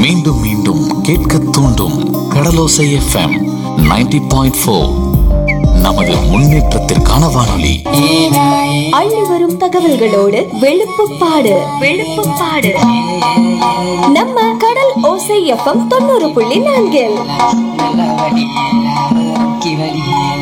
மீண்டும் மீண்டும் கேட்க தூண்டும் கடலோசை எஃப்எம் 90.4 பாயிண்ட் ஃபோர் நமது முன்னேற்றத்திற்கான வானொலி அள்ளி வரும் தகவல்களோடு வெளுப்புப்பாடு வெளுப்புப்பாடு நம்ம கடல் ஓசை எஃப்எம் தொண்ணூறு புள்ளி நான்கில் நல்லா வடி முக்கி வடி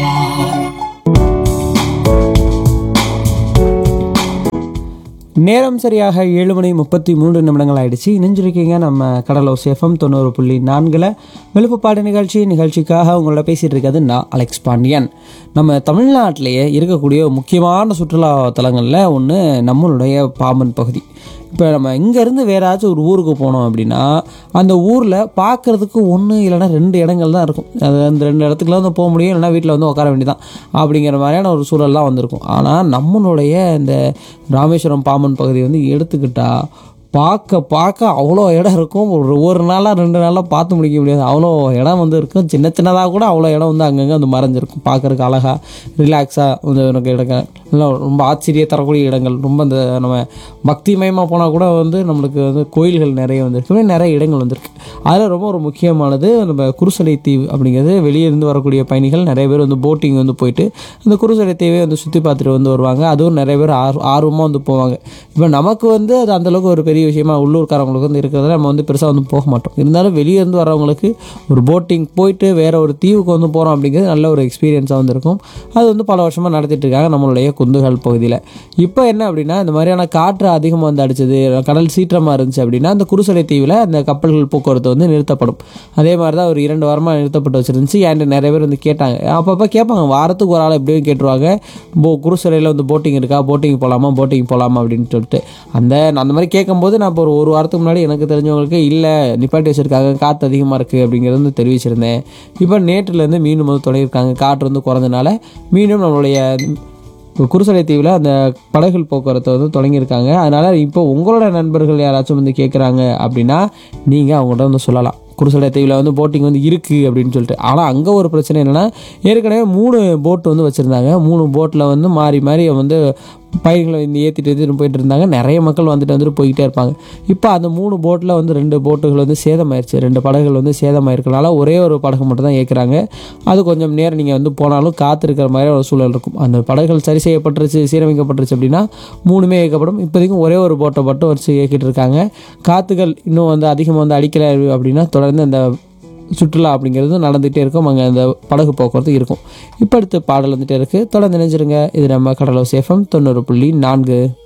நேரம் சரியாக ஏழு மணி முப்பத்தி மூன்று நிமிடங்கள் ஆயிடுச்சு இணைஞ்சிருக்கீங்க நம்ம கடலோ சேஃபம் தொண்ணூறு புள்ளி நான்கில் விழுப்புப்பாடு நிகழ்ச்சி நிகழ்ச்சிக்காக உங்களோட பேசிகிட்டு இருக்கிறது நான் அலெக்ஸ் பாண்டியன் நம்ம தமிழ்நாட்டிலேயே இருக்கக்கூடிய முக்கியமான சுற்றுலா தலங்களில் ஒன்று நம்மளுடைய பாம்பன் பகுதி இப்போ நம்ம இங்கேருந்து வேறாச்சும் ஒரு ஊருக்கு போனோம் அப்படின்னா அந்த ஊரில் பார்க்குறதுக்கு ஒன்று இல்லைன்னா ரெண்டு இடங்கள் தான் இருக்கும் அது அந்த ரெண்டு இடத்துக்குலாம் வந்து போக முடியும் இல்லைன்னா வீட்டில் வந்து உட்கார வேண்டியதான் அப்படிங்கிற மாதிரியான ஒரு சூழல்லாம் வந்திருக்கும் ஆனால் நம்மளுடைய இந்த ராமேஸ்வரம் பாம்பன் பகுதி வந்து எடுத்துக்கிட்டா பார்க்க பார்க்க அவ்வளோ இடம் இருக்கும் ஒரு ஒரு நாளாக ரெண்டு நாளாக பார்த்து முடிக்க முடியாது அவ்வளோ இடம் வந்து இருக்கும் சின்ன சின்னதாக கூட அவ்வளோ இடம் வந்து அங்கங்கே வந்து மறைஞ்சிருக்கும் பார்க்கறதுக்கு அழகாக ரிலாக்ஸாக வந்து எனக்கு இடங்கள் நல்லா ரொம்ப ஆச்சரிய தரக்கூடிய இடங்கள் ரொம்ப அந்த நம்ம பக்திமயமாக போனால் கூட வந்து நம்மளுக்கு வந்து கோயில்கள் நிறைய வந்திருக்கு இப்படி நிறைய இடங்கள் வந்திருக்கு அதில் ரொம்ப ஒரு முக்கியமானது நம்ம குருசலை தீவு அப்படிங்கிறது வெளியே இருந்து வரக்கூடிய பயணிகள் நிறைய பேர் வந்து போட்டிங் வந்து போயிட்டு அந்த குருசலை தீவை வந்து சுற்றி பார்த்துட்டு வந்து வருவாங்க அதுவும் நிறைய பேர் ஆர் ஆர்வமாக வந்து போவாங்க இப்போ நமக்கு வந்து அது அந்தளவுக்கு ஒரு பெரிய விஷயமா உள்ளூர்காரவங்களுக்கு வந்து இருக்கிறதுல நம்ம வந்து பெருசாக வந்து போக மாட்டோம் இருந்தாலும் வெளியே இருந்து வரவங்களுக்கு ஒரு போட்டிங் போயிட்டு வேற ஒரு தீவுக்கு வந்து போகிறோம் அப்படிங்கிறது நல்ல ஒரு எக்ஸ்பீரியன்ஸாக வந்து இருக்கும் அது வந்து பல வருஷமாக நடத்திட்டு இருக்காங்க நம்மளுடைய குந்துகள் பகுதியில் இப்போ என்ன அப்படின்னா இந்த மாதிரியான காற்று அதிகமாக வந்து அடிச்சது கடல் சீற்றமாக இருந்துச்சு அப்படின்னா அந்த குருசலை தீவில் அந்த கப்பல்கள் போக்குவரத்து வந்து நிறுத்தப்படும் அதே மாதிரி தான் ஒரு இரண்டு வாரமாக நிறுத்தப்பட்டு வச்சிருந்துச்சு என்கிட்ட நிறைய பேர் வந்து கேட்டாங்க அப்பப்போ கேட்பாங்க வாரத்துக்கு ஒரு ஆள் எப்படியும் கேட்டுருவாங்க போ குருசலையில் வந்து போட்டிங் இருக்கா போட்டிங் போகலாமா போட்டிங் போகலாமா அப்படின்னு சொல்லிட்டு அந்த நான் அந்த மாதிரி கேட்கும்போது நான் இப்போ ஒரு ஒரு வாரத்துக்கு முன்னாடி எனக்கு தெரிஞ்சவங்களுக்கு இல்லை நிப்பாட்டி வச்சிருக்காங்க காற்று அதிகமாக இருக்குது அப்படிங்கிறது வந்து தெரிவிச்சிருந்தேன் இப்போ நேற்றுலேருந்து மீண்டும் வந்து தொடங்கியிருக்காங்க காற்று வந்து குறைஞ்சனால மீண்டும் நம்மளுடைய இப்போ குருசலை தீவில் அந்த படகுகள் போக்குவரத்தை வந்து தொடங்கியிருக்காங்க அதனால் இப்போ உங்களோட நண்பர்கள் யாராச்சும் வந்து கேட்குறாங்க அப்படின்னா நீங்கள் அவங்கள்ட்ட வந்து சொல்லலாம் குருசலை தீவில் வந்து போட்டிங் வந்து இருக்குது அப்படின்னு சொல்லிட்டு ஆனால் அங்கே ஒரு பிரச்சனை என்னென்னா ஏற்கனவே மூணு போட் வந்து வச்சுருந்தாங்க மூணு போட்டில் வந்து மாறி மாறி வந்து பயணிகளை வந்து ஏற்றிட்டு ஏற்றிட்டு போயிட்டு இருந்தாங்க நிறைய மக்கள் வந்துட்டு வந்துட்டு போய்கிட்டே இருப்பாங்க இப்போ அந்த மூணு போட்டில் வந்து ரெண்டு போட்டுகள் வந்து சேதமாயிருச்சு ரெண்டு படகுகள் வந்து சேதமாயிருக்கனால ஒரே ஒரு படகு மட்டும் தான் ஏற்கிறாங்க அது கொஞ்சம் நேரம் நீங்கள் வந்து போனாலும் காத்திருக்கிற மாதிரி ஒரு சூழல் இருக்கும் அந்த படகுகள் சரி செய்யப்பட்டுருச்சு சீரமைக்கப்பட்டுருச்சு அப்படின்னா மூணுமே இயக்கப்படும் இப்போதைக்கும் ஒரே ஒரு போட்டை மட்டும் வச்சு இயக்கிட்டு இருக்காங்க காற்றுகள் இன்னும் வந்து அதிகமாக வந்து அடிக்கலை அப்படின்னா தொடர்ந்து அந்த சுற்றுலா அப்படிங்கிறது நடந்துகிட்டே இருக்கும் அங்கே அந்த படகு போக்குவரத்து இருக்கும் இப்போ அடுத்து பாடல் வந்துட்டே இருக்குது தொடர்ந்து நினைச்சிருங்க இது நம்ம கடலோ சேஃபம் தொண்ணூறு புள்ளி நான்கு